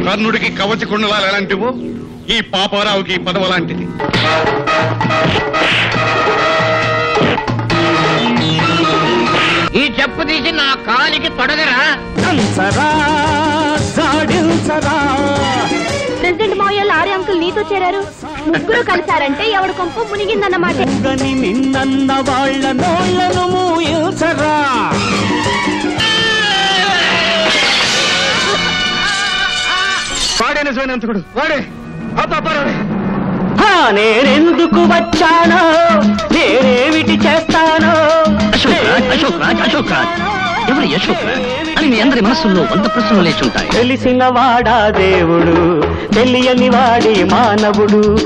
కర్ణుడికి కవచ కుండలాలు ఎలాంటివో ఈ పాపారావుకి ఈ పదవ లాంటిది ఈ చెప్పు తీసి నా కాలికి తొడగరా ప్రెసిడెంట్ మావయ్య లారీ అంకుల్ నీతో చేరారు ముగ్గురు కలిసారంటే ఎవడు కొంప మునిగిందన్నమాట గని నిన్నన్న వాళ్ళ నోళ్లను మూయించరా వాడే నిజమైనంతకుడు వాడే ఆ పాపారావే హా, నేనెందుకు వచ్చానో నేనేమిటి చేస్తానో అశోక్ రాజ్ అశోక్ రాజ్ అశోక్ రాజ్ ఎవరు అశోక్ రాజ్ అని మీ అందరి మనస్సుల్లో వంద ప్రశ్నలు లేచి ఉంటాయి తెలిసిన వాడా దేవుడు తెలియని వాడి మానవుడు